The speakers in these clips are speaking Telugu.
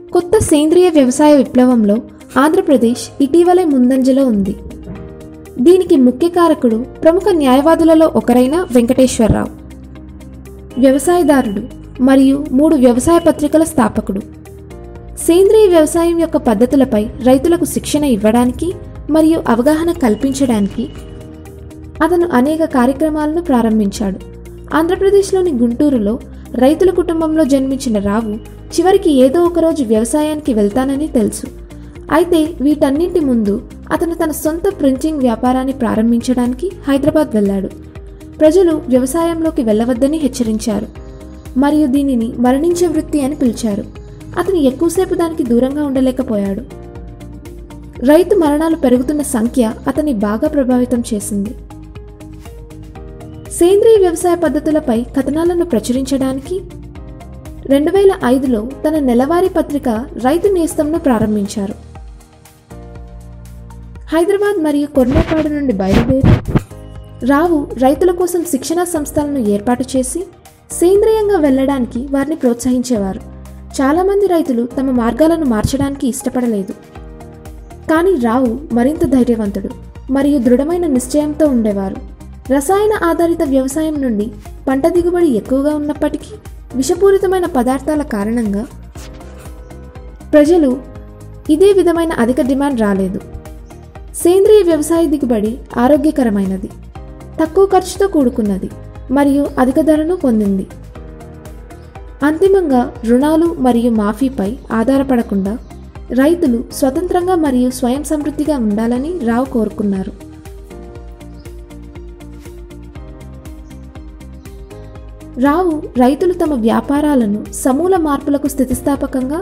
కొత్త సేంద్రియ వ్యవసాయ విప్లవంలో ఆంధ్రప్రదేశ్ ఇటీవలే ముందంజలో ఉంది దీనికి ముఖ్య కారకుడు ప్రముఖ న్యాయవాదులలో ఒకరైన వెంకటేశ్వరరావు వ్యవసాయదారుడు మరియు మూడు వ్యవసాయ పత్రికల స్థాపకుడు సేంద్రియ వ్యవసాయం యొక్క పద్ధతులపై రైతులకు శిక్షణ ఇవ్వడానికి మరియు అవగాహన కల్పించడానికి అతను అనేక కార్యక్రమాలను ప్రారంభించాడు ఆంధ్రప్రదేశ్లోని గుంటూరులో రైతుల కుటుంబంలో జన్మించిన రావు చివరికి ఏదో ఒకరోజు వ్యవసాయానికి వెళ్తానని తెలుసు అయితే వీటన్నింటి ముందు అతను తన సొంత ప్రింటింగ్ వ్యాపారాన్ని ప్రారంభించడానికి హైదరాబాద్ వెళ్ళాడు ప్రజలు వ్యవసాయంలోకి వెళ్ళవద్దని హెచ్చరించారు మరియు దీనిని మరణించే వృత్తి అని పిలిచారు అతను ఎక్కువసేపు దానికి దూరంగా ఉండలేకపోయాడు రైతు మరణాలు పెరుగుతున్న సంఖ్య అతన్ని బాగా ప్రభావితం చేసింది సేంద్రియ వ్యవసాయ పద్ధతులపై కథనాలను ప్రచురించడానికి రెండు వేల ఐదులో తన నెలవారీ పత్రిక రైతు నేస్తంను ప్రారంభించారు హైదరాబాద్ మరియు కొర్నేపాడు నుండి బయలుదేరి రావు రైతుల కోసం శిక్షణా సంస్థలను ఏర్పాటు చేసి సేంద్రియంగా వెళ్ళడానికి వారిని ప్రోత్సహించేవారు చాలామంది రైతులు తమ మార్గాలను మార్చడానికి ఇష్టపడలేదు కానీ రావు మరింత ధైర్యవంతుడు మరియు దృఢమైన నిశ్చయంతో ఉండేవారు రసాయన ఆధారిత వ్యవసాయం నుండి పంట దిగుబడి ఎక్కువగా ఉన్నప్పటికీ విషపూరితమైన పదార్థాల కారణంగా ప్రజలు ఇదే విధమైన అధిక డిమాండ్ రాలేదు సేంద్రియ వ్యవసాయ దిగుబడి ఆరోగ్యకరమైనది తక్కువ ఖర్చుతో కూడుకున్నది మరియు అధిక ధరను పొందింది అంతిమంగా రుణాలు మరియు మాఫీపై ఆధారపడకుండా రైతులు స్వతంత్రంగా మరియు స్వయం సమృద్ధిగా ఉండాలని రావు కోరుకున్నారు రావు రైతులు తమ వ్యాపారాలను సమూల మార్పులకు స్థితిస్థాపకంగా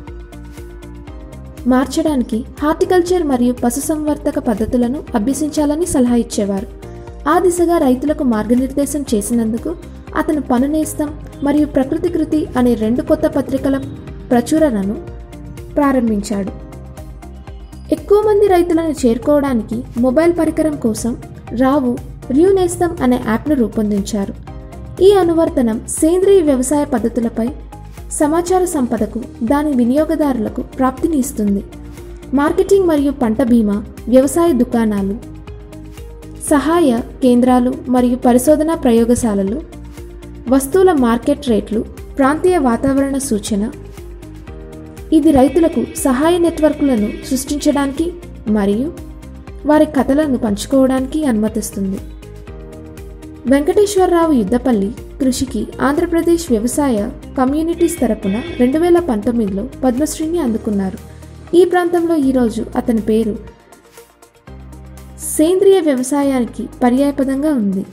మార్చడానికి హార్టికల్చర్ మరియు పశుసంవర్ధక పద్ధతులను అభ్యసించాలని సలహా ఇచ్చేవారు ఆ దిశగా రైతులకు మార్గనిర్దేశం చేసినందుకు అతను పనునేస్తం మరియు ప్రకృతి కృతి అనే రెండు కొత్త పత్రికల ప్రచురణను ప్రారంభించాడు ఎక్కువ మంది రైతులను చేరుకోవడానికి మొబైల్ పరికరం కోసం రావు ర్యూనేస్తం అనే యాప్ను రూపొందించారు ఈ అనువర్తనం సేంద్రియ వ్యవసాయ పద్ధతులపై సమాచార సంపదకు దాని వినియోగదారులకు ప్రాప్తిని ఇస్తుంది మార్కెటింగ్ మరియు పంట బీమా వ్యవసాయ దుకాణాలు సహాయ కేంద్రాలు మరియు పరిశోధనా ప్రయోగశాలలు వస్తువుల మార్కెట్ రేట్లు ప్రాంతీయ వాతావరణ సూచన ఇది రైతులకు సహాయ నెట్వర్క్లను సృష్టించడానికి మరియు వారి కథలను పంచుకోవడానికి అనుమతిస్తుంది వెంకటేశ్వరరావు యుద్ధపల్లి కృషికి ఆంధ్రప్రదేశ్ వ్యవసాయ కమ్యూనిటీస్ తరపున రెండు వేల పంతొమ్మిదిలో పద్మశ్రీని అందుకున్నారు ఈ ప్రాంతంలో ఈరోజు అతని పేరు సేంద్రియ వ్యవసాయానికి పర్యాయపదంగా ఉంది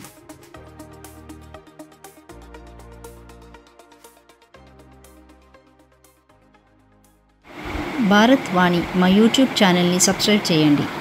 భారత్ వాణి మా యూట్యూబ్ ఛానల్ని సబ్స్క్రైబ్ చేయండి